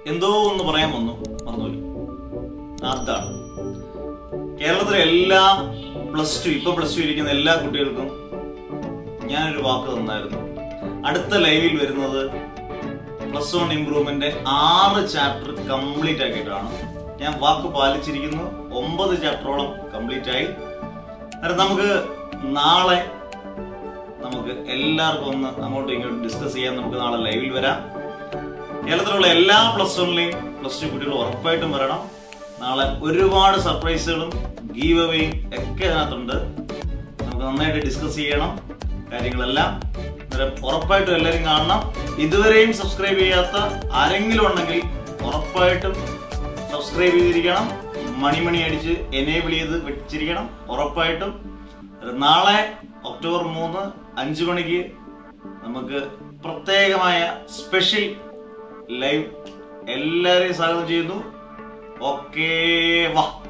എന്തോ ഒന്ന് പറയാൻ വന്നു മറന്നുപോയി അതാണ് കേരളത്തിലെ എല്ലാ പ്ലസ് ടു ഇപ്പൊ പ്ലസ് ടു ഇരിക്കുന്ന എല്ലാ കുട്ടികൾക്കും ഞാനൊരു വാക്ക് തന്നായിരുന്നു അടുത്ത ലൈവിൽ വരുന്നത് പ്ലസ് വൺ ഇംപ്രൂവ്മെന്റ് ആറ് ചാപ്റ്റർ കംപ്ലീറ്റ് ആക്കിയിട്ടാണ് ഞാൻ വാക്ക് പാലിച്ചിരിക്കുന്നു ഒമ്പത് ചാപ്റ്ററോളം കംപ്ലീറ്റ് ആയി അന്നേരം നമുക്ക് നാളെ നമുക്ക് എല്ലാവർക്കും ഒന്ന് അങ്ങോട്ടും ഇങ്ങോട്ടും ഡിസ്കസ് ചെയ്യാൻ നമുക്ക് നാളെ ലൈവിൽ വരാം കേരളത്തിലുള്ള എല്ലാ പ്ലസ് വണ്ണിലെയും പ്ലസ് ടു കുട്ടികളും ഉറപ്പായിട്ടും വരണം നാളെ ഒരുപാട് സർപ്രൈസുകളും ഗീവ് അവയും ഒക്കെ അതിനകത്തുണ്ട് നമുക്ക് നന്നായിട്ട് ഡിസ്കസ് ചെയ്യണം കാര്യങ്ങളെല്ലാം അന്നേരം ഉറപ്പായിട്ടും എല്ലാവരും കാണണം ഇതുവരെയും സബ്സ്ക്രൈബ് ചെയ്യാത്ത ആരെങ്കിലും ഉണ്ടെങ്കിൽ ഉറപ്പായിട്ടും സബ്സ്ക്രൈബ് ചെയ്തിരിക്കണം മണിമണി അടിച്ച് എനേബിൾ ചെയ്ത് വെച്ചിരിക്കണം ഉറപ്പായിട്ടും നാളെ ഒക്ടോബർ മൂന്ന് അഞ്ചു മണിക്ക് നമുക്ക് പ്രത്യേകമായ സ്പെഷ്യൽ ലൈവ് എല്ലാവരെയും സ്വാഗതം ചെയ്യുന്നു ഓക്കേ വാ